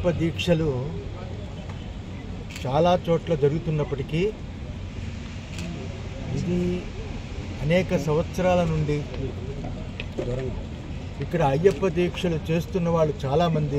అయ్యప్ప దీక్షలు చాలా చోట్ల జరుగుతున్నప్పటికీ ఇది అనేక సంవత్సరాల నుండి ఇక్కడ అయ్యప్ప దీక్షలు చేస్తున్న వాళ్ళు చాలామంది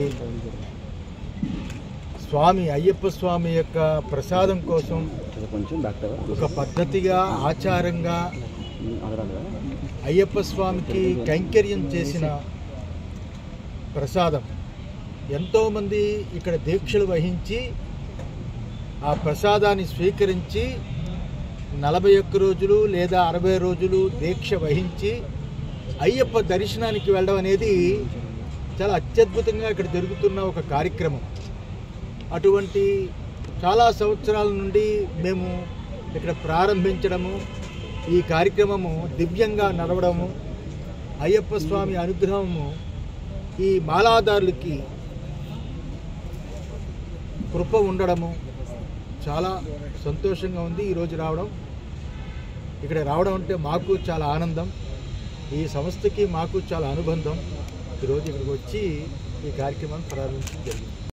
స్వామి అయ్యప్ప స్వామి యొక్క ప్రసాదం కోసం కొంచెం డాక్టర్ ఒక పద్ధతిగా ఆచారంగా అదరాలి అయ్యప్ప స్వామికి కైంకర్యం చేసిన ప్రసాదం ఎంతోమంది ఇక్కడ దీక్షలు వహించి ఆ ప్రసాదాన్ని స్వీకరించి నలభై ఒక్క రోజులు లేదా అరవై రోజులు దీక్ష వహించి అయ్యప్ప దర్శనానికి వెళ్ళడం అనేది చాలా అత్యద్భుతంగా ఇక్కడ జరుగుతున్న ఒక కార్యక్రమం అటువంటి చాలా సంవత్సరాల నుండి మేము ఇక్కడ ప్రారంభించడము ఈ కార్యక్రమము దివ్యంగా నడవడము అయ్యప్ప స్వామి అనుగ్రహము ఈ మాలాదారులకి కృప ఉండడము చాలా సంతోషంగా ఉంది ఈరోజు రావడం ఇక్కడ రావడం అంటే మాకు చాలా ఆనందం ఈ సంస్థకి మాకు చాలా అనుబంధం ఈరోజు ఇక్కడికి వచ్చి ఈ కార్యక్రమాన్ని ప్రారంభించడం జరిగింది